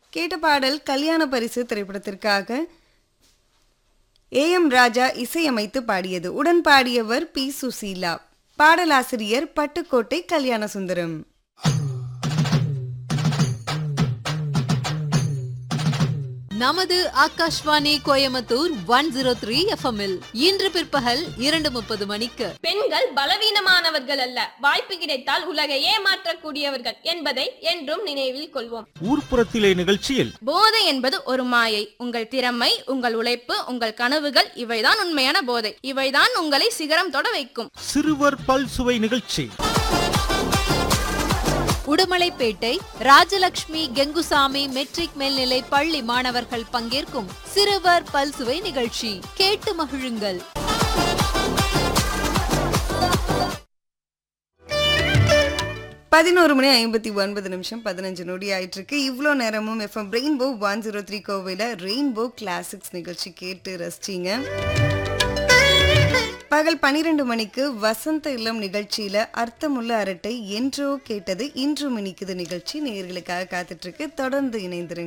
கேட்ட பாடல் கல்யாண பரிசு திரைப்படத்திற்காக ஏ எம் ராஜா இசையமைத்து பாடியது உடன் பாடியவர் பி சுசீலா பாடலாசிரியர் பட்டுக்கோட்டை கல்யாண சுந்தரம் நமது Akashvani Coimbatore one zero three எஃப்எம்இல் இன்று பிற்பகல் இரண்டு முப்பது மணிக்கு பெண்கள் பலவீனமானவர்கள் அல்ல வாய்ப்பு கிடைத்தால் உலகை ஏமாற்றக்கூடியவர்கள் என்பதை என்றும் நினைவில் கொள்வோம் ஊர்ப்புறத்திலே நிகழ்ச்சியில் போதை என்பது ஒரு மாயை உங்கள் திறமை உங்கள் உழைப்பு உங்கள் கனவுகள் இவைதான் உண்மையான போதை இவைதான் உங்களை சிகரம் தொட வைக்கும் சிறுவர் பல்சுவை நிகழ்ச்சி உடுமலைப்பேட்டை ராஜலட்சுமி கெங்குசாமி மெட்ரிக் மேல்நிலை பள்ளி மாணவர்கள் பங்கேற்கும் சிறுவர் பல்சுவை நிகழ்ச்சி கேட்டு மகிழுங்கள் பதினோரு மணி ஐம்பத்தி ஒன்பது நிமிஷம் பதினஞ்சு நொடி ஆயிட்டு இருக்கு இவ்வளோ நேரமும் FM rainbow one zero three கோவையில் ரெயின்போ கிளாசிக்ஸ் நிகழ்ச்சி கேட்டு ரசிச்சிங்க பகல் பனிரெண்டு மணிக்கு வசந்த இல்லம் நிகழ்ச்சியில அர்த்தமுள்ள அரட்டை என்றோ கேட்டது இன்று மினிக்குது நிகழ்ச்சி நேயர்களுக்காக காத்துட்டு இருக்கு தொடர்ந்து இணைந்திருங்க